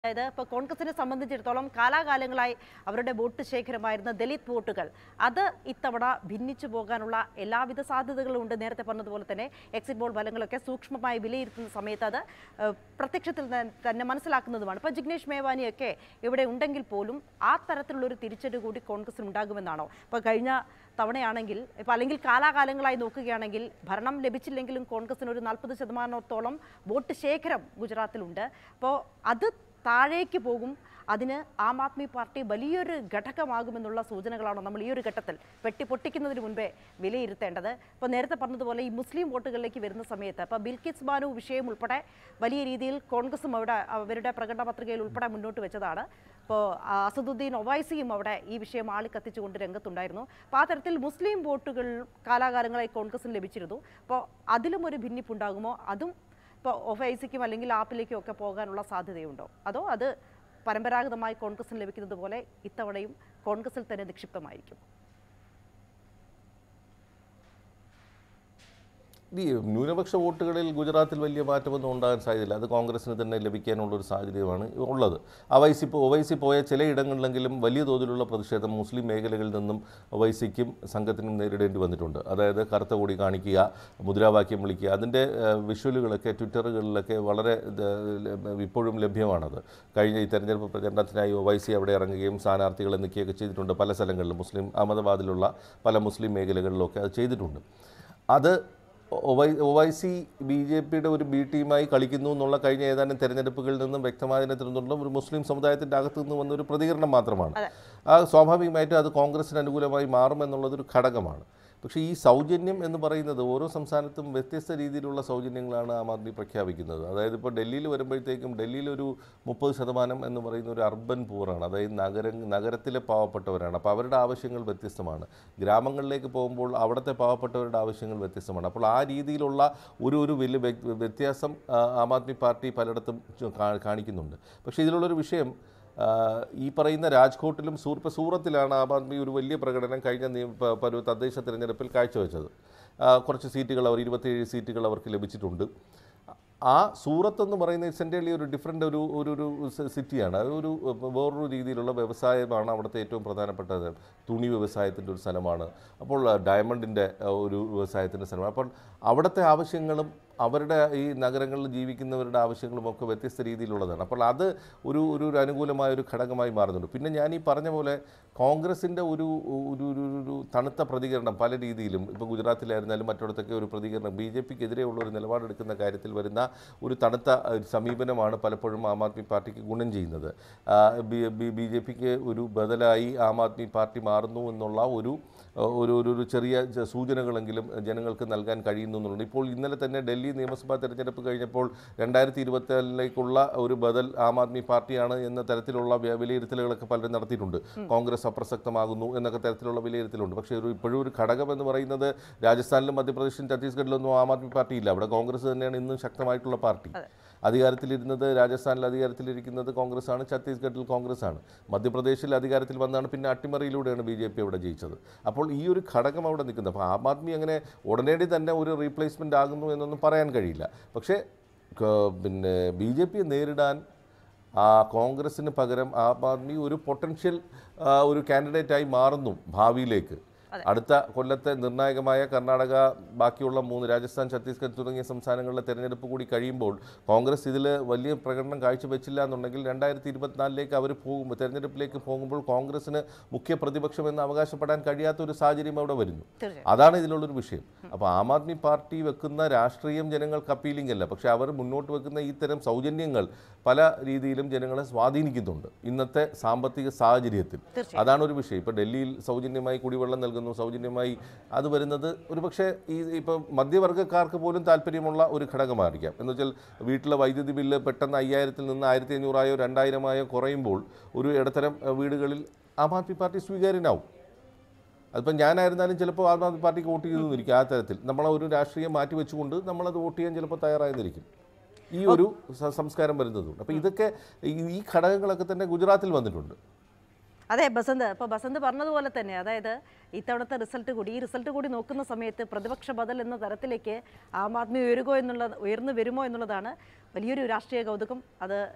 അതായത് ഇപ്പോൾ കോൺഗ്രസിനെ സംബന്ധിച്ചിടത്തോളം കാലാകാലങ്ങളായി അവരുടെ വോട്ട് ശേഖരമായിരുന്ന ദലിത് വോട്ടുകൾ അത് ഇത്തവണ ഭിന്നിച്ചു പോകാനുള്ള എല്ലാവിധ സാധ്യതകളും ഉണ്ട് നേരത്തെ പറഞ്ഞതുപോലെ തന്നെ എക്സിറ്റ് പോൾ ഫലങ്ങളൊക്കെ സൂക്ഷ്മമായി വിലയിരുത്തുന്ന സമയത്ത് അത് ഏഹ്, പ്രത്യക്ഷത്തിൽ ത- തന്നെ മനസ്സിലാക്കുന്നതുമാണ് ഇപ്പോൾ ജിഗ്നേഷ് മേവാനിയൊക്കെ ഇവിടെ ഉണ്ടെങ്കിൽ പോലും ആ തരത്തിലുള്ളൊരു തിരിച്ചടി കൂടി കോൺഗ്രസിന് ഉണ്ടാകുമെന്നാണോ ഇപ്പോൾ കഴിഞ്ഞ തവണയാണെങ്കിൽ ഇപ്പോൾ അല്ലെങ്കിൽ കാലാകാലങ്ങളായി നോക്കുകയാണെങ്കിൽ ഭരണം ലഭിച്ചില്ലെങ്കിലും കോൺഗ്രസിന് ഒരു നാൽപ്പത് ശതമാനത്തോളം വോട്ട് ശേഖരം ഗുജറാത്തിലുണ്ട് അപ്പോൾ അത് താഴേക്ക് പോകും അതിന് ആം ആദ്മി പാർട്ടി വലിയൊരു ഘടകമാകുമെന്നുള്ള സൂചനകളാണ് നമ്മൾ ഈ ഒരു ഘട്ടത്തിൽ വെട്ടി പൊട്ടിക്കുന്നതിന് മുൻപേ വിലയിരുത്തേണ്ടത് ഇപ്പോൾ നേരത്തെ പറഞ്ഞതുപോലെ ഈ മുസ്ലിം വോട്ടുകളിലേക്ക് വരുന്ന സമയത്ത് ഇപ്പോൾ ബിൽക്കിസ് ബാനു വിഷയം ഉൾപ്പെടെ വലിയ രീതിയിൽ കോൺഗ്രസും അവിടെ അവരുടെ പ്രകടന പത്രികയിൽ ഉൾപ്പെടെ മുന്നോട്ട് വെച്ചതാണ് ഇപ്പോൾ അസദുദ്ദീൻ ഒവൈസിയും അവിടെ ഈ വിഷയം ആളിക്കത്തിച്ചുകൊണ്ട് രംഗത്തുണ്ടായിരുന്നു അപ്പോൾ ആ തരത്തിൽ മുസ്ലിം വോട്ടുകൾ കാലാകാലങ്ങളായി കോൺഗ്രസിന് ലഭിച്ചിരുന്നു അപ്പോൾ അതിലും ഒരു ഭിന്നിപ്പുണ്ടാകുമോ അതും ഇപ്പോൾ ഒഫൈസിക്കും അല്ലെങ്കിൽ ആപ്പിലേക്കും ഒക്കെ പോകാനുള്ള സാധ്യതയുണ്ടോ അതോ അത് പരമ്പരാഗതമായി കോൺഗ്രസിന് ലഭിക്കുന്നത് പോലെ ഇത്തവണയും കോൺഗ്രസിൽ തന്നെ നിക്ഷിപ്തമായിരിക്കും ഈ ന്യൂനപക്ഷ വോട്ടുകളിൽ ഗുജറാത്തിൽ വലിയ മാറ്റമൊന്നും ഉണ്ടാകാൻ സാധ്യതയില്ല അത് കോൺഗ്രസിന് തന്നെ ലഭിക്കാനുള്ള ഒരു സാഹചര്യമാണ് ഉള്ളത് അവൈസി ഒവൈസി പോയ ചിലയിടങ്ങളിലെങ്കിലും വലിയ തോതിലുള്ള പ്രതിഷേധം മുസ്ലിം മേഖലകളിൽ നിന്നും ഒവൈസിക്കും സംഘത്തിനും നേരിടേണ്ടി വന്നിട്ടുണ്ട് അതായത് കറുത്ത കൊടി കാണിക്കുക മുദ്രാവാക്യം വിളിക്കുക അതിൻ്റെ ഏഹ്, വിഷ്വലുകളൊക്കെ ട്വിറ്ററുകളിലൊക്കെ വളരെ ഇത് ഇപ്പോഴും ലഭ്യമാണത് കഴിഞ്ഞ ഈ തെരഞ്ഞെടുപ്പ് പ്രചരണത്തിനായി ഒവൈസി അവിടെ ഇറങ്ങുകയും സ്ഥാനാർത്ഥികളെ നിൽക്കുകയൊക്കെ ചെയ്തിട്ടുണ്ട് പല സ്ഥലങ്ങളിലും മുസ്ലിം അഹമ്മദാബാദിലുള്ള പല മുസ്ലിം മേഖലകളിലൊക്കെ അത് ചെയ്തിട്ടുണ്ട് അത് ഒവൈ ഒവൈസി ബി ജെ പിയുടെ ഒരു ബി ടീമായി കളിക്കുന്നു എന്നുള്ള കഴിഞ്ഞ ഏതാനും തെരഞ്ഞെടുപ്പുകളിൽ നിന്നും വ്യക്തമായതിനെ തുടർന്നുള്ള ഒരു മുസ്ലിം സമുദായത്തിൻ്റെ അകത്തു നിന്ന് വന്ന ഒരു പ്രതികരണം മാത്രമാണ് ആ സ്വാഭാവികമായിട്ടും അത് കോൺഗ്രസിന് അനുകൂലമായി മാറുമെന്നുള്ളതൊരു ഘടകമാണ് പക്ഷേ ഈ സൗജന്യം എന്ന് പറയുന്നത് ഓരോ സംസ്ഥാനത്തും വ്യത്യസ്ത രീതിയിലുള്ള സൗജന്യങ്ങളാണ് ആം ആദ്മി പ്രഖ്യാപിക്കുന്നത് അതായത് ഇപ്പോൾ ഡൽഹിയിൽ വരുമ്പോഴത്തേക്കും ഡൽഹിയിൽ ഒരു മുപ്പത് ശതമാനം എന്ന് പറയുന്ന ഒരു അർബൻ പൂറാണ് അതായത് നഗര നഗരത്തിലെ പാവപ്പെട്ടവരാണ് അപ്പോൾ അവരുടെ ആവശ്യങ്ങൾ വ്യത്യസ്തമാണ് ഗ്രാമങ്ങളിലേക്ക് പോകുമ്പോൾ അവിടുത്തെ പാവപ്പെട്ടവരുടെ ആവശ്യങ്ങൾ വ്യത്യസ്തമാണ് അപ്പോൾ ആ രീതിയിലുള്ള ഒരു ഒരു വലിയ വ്യ- വ്യത്യാസം ആ, ആം ആദ്മി പാർട്ടി പലയിടത്തും ചു- കാ- കാണിക്കുന്നുണ്ട് പക്ഷേ ഇതിലുള്ളൊരു വിഷയം ആ, ഈ പറയുന്ന രാജ്കോട്ടിലും സൂർ ഇപ്പോൾ സൂറത്തിലാണ് ആം ആദ്മി ഒരു വലിയ പ്രകടനം കഴിഞ്ഞ നിയ- പ- പ- ഒരു തദ്ദേശ തിരഞ്ഞെടുപ്പിൽ കാഴ്ചവെച്ചത് ആ, കുറച്ച് സീറ്റുകൾ അവർ ഇരുപത്തിയേഴ് സീറ്റുകൾ അവർക്ക് ലഭിച്ചിട്ടുണ്ട് ആ സൂറത്ത് എന്ന് പറയുന്ന ഇസെൻ്റലി ഒരു ഡിഫറെൻ്റ് ഒരു ഒരു ഒരു സി- സിറ്റിയാണ് അത് ഒരു വേറൊരു രീതിയിലുള്ള വ്യവസായമാണ് അവിടുത്തെ ഏറ്റവും പ്രധാനപ്പെട്ടത് തുണി വ്യവസായത്തിൻ്റെ ഒരു സ്ഥലമാണ് അപ്പോൾ ഡയമണ്ടിൻ്റെ ഒരു വ്യവസായത്തിൻ്റെ സ്ഥലമാണ് അപ്പോൾ അവിടുത്തെ ആവശ്യങ്ങളും അവരുടെ ഈ നഗരങ്ങളിൽ ജീവിക്കുന്നവരുടെ ആവശ്യങ്ങളും ഒക്കെ വ്യത്യസ്ത രീതിയിലുള്ളതാണ് അപ്പോൾ അത് ഒരു ഒരു ഒരു അനുകൂലമായ ഒരു ഘടകമായി മാറുന്നുണ്ട് പിന്നെ ഞാൻ ഈ പറഞ്ഞ പോലെ കോൺഗ്രസിൻ്റെ ഒരു ഒരു ഒരു ഒരു തണുത്ത പ്രതികരണം പല രീതിയിലും ഇപ്പോൾ ഗുജറാത്തിലായിരുന്നാലും മറ്റിടത്തൊക്കെ ഒരു പ്രതികരണം ബി ജെ പിക്ക് എതിരെയുള്ള ഒരു നിലപാടെടുക്കുന്ന കാര്യത്തിൽ വരുന്ന ഒരു തണുത്ത ഒരു സമീപനമാണ് പലപ്പോഴും ആം ആദ്മി പാർട്ടിക്ക് ഗുണം ചെയ്യുന്നത് ആ, ബി ബി ജെ പിക്ക് ഒരു ബദലായി ആം ആദ്മി പാർട്ടി മാറുന്നു എന്നുള്ള ഒരു ഒരു ഒരു ഒരു ചെറിയ ച- സൂചനകളെങ്കിലും ജനങ്ങൾക്ക് നൽകാൻ കഴിയുന്നു എന്നുള്ളത് ഇപ്പോൾ ഇന്നലെ തന്നെ ഡൽഹി നിയമസഭാ തെരഞ്ഞെടുപ്പ് കഴിഞ്ഞപ്പോൾ രണ്ടായിരത്തി ഇരുപത്തിനാലിലേക്കുള്ള ഒരു ബദൽ ആം ആദ്മി പാർട്ടിയാണ് എന്ന തരത്തിലുള്ള വ്യ- വിലയിരുത്തലുകളൊക്കെ പലരും നടത്തിയിട്ടുണ്ട് കോൺഗ്രസ് അപ്രസക്തമാകുന്നു എന്നൊക്കെ തരത്തിലുള്ള വിലയിരുത്തലുണ്ട് പക്ഷേ ഒരു ഇപ്പോഴും ഒരു ഘടകം എന്ന് പറയുന്നത് രാജസ്ഥാനിലും മധ്യപ്രദേശിലും ഛത്തീസ്ഗഡിലൊന്നും ആം ആദ്മി പാർട്ടി ഇല്ല അവിടെ കോൺഗ്രസ് തന്നെയാണ് ഇന്നും ശക്തമായിട്ടുള്ള പാർട്ടി അധികാരത്തിലിരുന്നത് രാജസ്ഥാനിൽ അധികാരത്തിലിരിക്കുന്നത് കോൺഗ്രസ് ആണ് ഛത്തീസ്ഗഡിൽ കോൺഗ്രസ് ആണ് മധ്യപ്രദേശിൽ അധികാരത്തിൽ വന്നാണ് പിന്നെ അട്ടിമറിയിലൂടെയാണ് ബി ജെ പി അവിടെ ജയിച്ചത് അപ്പോൾ ഈ ഒരു ഘടകം അവിടെ നിൽക്കുന്നത് അപ്പോൾ ആം ആദ്മി അങ്ങനെ ഉടനടി തന്നെ ഒരു റീപ്ലേസ്മെൻ്റ് ആകുന്നു എന്നൊന്നും പറയാൻ കഴിയില്ല പക്ഷേ ക- പിന്നെ ബി ജെ പിയെ നേരിടാൻ ആ കോൺഗ്രസ്സിന് പകരം ആം ആദ്മി ഒരു പൊട്ടൻഷ്യൽ ഒരു കാൻഡിഡേറ്റായി മാറുന്നു ഭാവിയിലേക്ക് അടുത്ത കൊല്ലത്തെ നിർണായകമായ കർണാടക ബാക്കിയുള്ള മൂന്ന് രാജസ്ഥാൻ ഛത്തീസ്ഗഡ് തുടങ്ങിയ സംസ്ഥാനങ്ങളിലെ തെരഞ്ഞെടുപ്പ് കൂടി കഴിയുമ്പോൾ കോൺഗ്രസ് ഇതിൽ വലിയ പ്രകടനം കാഴ്ചവെച്ചില്ല എന്നുണ്ടെങ്കിൽ രണ്ടായിരത്തി ഇരുപത്തിനാലിലേക്ക് അവർ പോകുമ്പോൾ തെരഞ്ഞെടുപ്പിലേക്ക് പോകുമ്പോൾ കോൺഗ്രസ്സിന് മുഖ്യ പ്രതിപക്ഷമെന്ന് അവകാശപ്പെടാൻ കഴിയാത്ത ഒരു സാഹചര്യം അവിടെ വരുന്നു തീർച്ചയായും അതാണ് ഇതിലുള്ളൊരു വിഷയം അപ്പോൾ ആം ആദ്മി പാർട്ടി വെക്കുന്ന രാഷ്ട്രീയം ജനങ്ങൾക്ക് അപ്പീലിംഗ് അല്ല പക്ഷേ അവർ മുന്നോട്ട് വെക്കുന്ന ഈ തരം സൗജന്യങ്ങൾ പല രീതിയിലും ജനങ്ങളെ സ്വാധീനിക്കുന്നുണ്ട് ഇന്നത്തെ സാമ്പത്തിക സാഹചര്യത്തിൽ അതാണ് ഒരു വിഷയം ഇപ്പോൾ ഡൽഹിയിൽ സൗജന്യമായി കുടിവെള്ളം നൽകുന്നു സൗജന്യമായി അത് വരുന്നത് ഒരു പക്ഷേ ഈ ഇപ്പോൾ മധ്യവർഗ്ഗക്കാർക്ക് പോലും താല്പര്യമുള്ള ഒരു ഘടകമായിരിക്കാം എന്ന് വെച്ചാൽ വീട്ടിലെ വൈദ്യുതി ബില്ല് പെട്ടെന്ന് അയ്യായിരത്തിൽ നിന്ന് ആയിരത്തി അഞ്ഞൂറായോ രണ്ടായിരമായോ കുറയുമ്പോൾ ഒരു ഇടത്തരം അഹ്, വീടുകളിൽ ആം ആദ്മി പാർട്ടി സ്വീകാര്യനാവും അതിപ്പോൾ ഞാനായിരുന്നാലും ചിലപ്പോൾ ആം ആദ്മി പാർട്ടിക്ക് വോട്ട് ചെയ്തെന്നിരിക്കും ആ തരത്തിൽ നമ്മളെ ഒരു രാഷ്ട്രീയം മാറ്റി വെച്ചുകൊണ്ട് നമ്മളത് വോട്ട് ചെയ്യാൻ ചിലപ്പോൾ തയ്യാറായെന്നിരിക്കും ഈ ഒരു സ- സംസ്കാരം വരുന്നതുകൊണ്ട് അപ്പോൾ ഇതൊക്കെ ഈ- ഈ ഘടകങ്ങളൊക്കെ തന്നെ ഗുജറാത്തിൽ വന്നിട്ടുണ്ട് അതെ ബസന്ത് ഇപ്പോൾ ബസന്ത് പറഞ്ഞതുപോലെ തന്നെ അതായത് ഇത്തവണത്തെ റിസൾട്ട് കൂടി ഈ റിസൾട്ട് കൂടി നോക്കുന്ന സമയത്ത് പ്രതിപക്ഷ ബദൽ എന്ന തരത്തിലേക്ക് ആം ആദ്മി ഉയരുകോ എന്നുള്ളത് ഉയർന്നു വരുമോ എന്നുള്ളതാണ് വലിയൊരു രാഷ്ട്രീയ കൗതുകം അത്